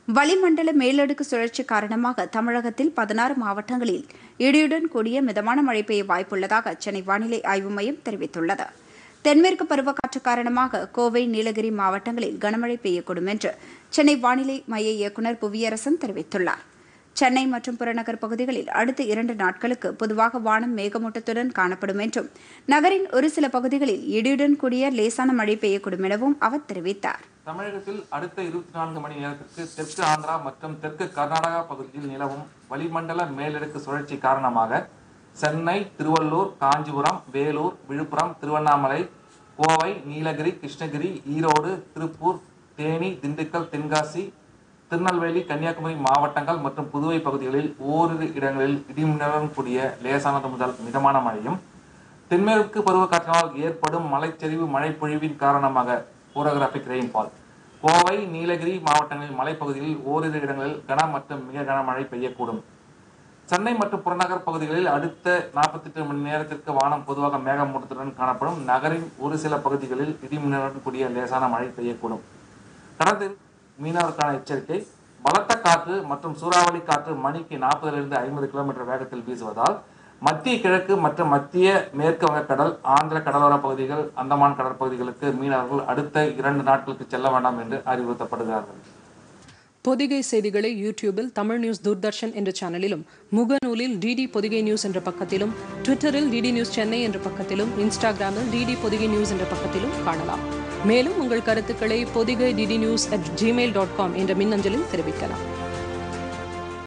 வளிமண்டல மேலடுக்கு சுழற்சி காரணமாக தமிழகத்தில் பதினாறு மாவட்டங்களில் இடியுடன் கூடிய மிதமான மழை பெய்ய வாய்ப்புள்ளதாக சென்னை வானிலை ஆய்வு மையம் தெரிவித்துள்ளது தென்மேற்கு பருவக்காற்று காரணமாக கோவை நீலகிரி மாவட்டங்களில் கனமழை பெய்யக்கூடும் என்று சென்னை வானிலை மைய இயக்குநர் புவியரசன் தெரிவித்துள்ளார் சென்னை மற்றும் புறநகர் பகுதிகளில் அடுத்த இரண்டு நாட்களுக்கு பொதுவாக வானம் மேகமூட்டத்துடன் காணப்படும் என்றும் நகரின் ஒரு சில பகுதிகளில் இடியுடன் கூடிய லேசான மழை பெய்யக்கூடும் எனவும் அவர் தெரிவித்தார் தமிழகத்தில் அடுத்த இருபத்தி நான்கு மணி நேரத்திற்கு தெற்கு ஆந்திரா மற்றும் தெற்கு கர்நாடகா பகுதியில் நிலவும் வளிமண்டல மேலடுக்கு சுழற்சி காரணமாக சென்னை திருவள்ளூர் காஞ்சிபுரம் வேலூர் விழுப்புரம் திருவண்ணாமலை கோவை நீலகிரி கிருஷ்ணகிரி ஈரோடு திருப்பூர் தேனி திண்டுக்கல் தென்காசி திருநெல்வேலி கன்னியாகுமரி மாவட்டங்கள் மற்றும் புதுவை பகுதிகளில் ஓரிரு இடங்களில் இடிமின்னலுடன் கூடிய லேசானது முதல் மிதமான மழையும் தென்மேற்கு பருவக்காற்றினால் ஏற்படும் மலைச்சரிவு மழைப்பொழிவின் காரணமாக ஓரோகிராபிக் ரெயின்ஃபால் கோவை நீலகிரி மாவட்டங்களில் மலைப்பகுதிகளில் ஓரிரு இடங்களில் கன மற்றும் மிக கனமழை பெய்யக்கூடும் சென்னை மற்றும் புறநகர் பகுதிகளில் அடுத்த நாற்பத்தெட்டு மணி நேரத்திற்கு வானம் பொதுவாக மேகமூட்டத்துடன் காணப்படும் நகரின் ஒரு சில பகுதிகளில் இடிமின்னலுடன் கூடிய லேசான மழை பெய்யக்கூடும் கடந்த மீனவருக்கான எச்சரிக்கை பலத்த காற்று மற்றும் சூறாவளி காற்று மணிக்கு நாற்பதிலிருந்து ஐம்பது கிலோமீட்டர் வேகத்தில் வீசுவதால் மத்திய கிழக்கு மற்றும் மத்திய மேற்கு வங்கக்கடல் ஆந்திர கடலோர பகுதிகள் அந்தமான் கடற்பகுதிகளுக்கு மீனவர்கள் அடுத்த இரண்டு நாட்களுக்கு செல்ல வேண்டாம் என்று அறிவுறுத்தப்படுகிறார்கள் பொதிகை செய்திகளை யூடியூபில் தமிழ் நியூஸ் தூர்தர்ஷன் என்ற சேனலிலும் முகநூலில் டிடி பொதிகை நியூஸ் என்ற பக்கத்திலும் ட்விட்டரில் டிடி நியூஸ் சென்னை என்ற பக்கத்திலும் இன்ஸ்டாகிராமில் டிடி பொதிகை நியூஸ் என்ற பக்கத்திலும் காணலாம் மேலும் உங்கள் கருத்துக்களை Podhigai DD news at Gmail dot com என்ற மின்னஞ்சலில் தெரிவிக்கலாம்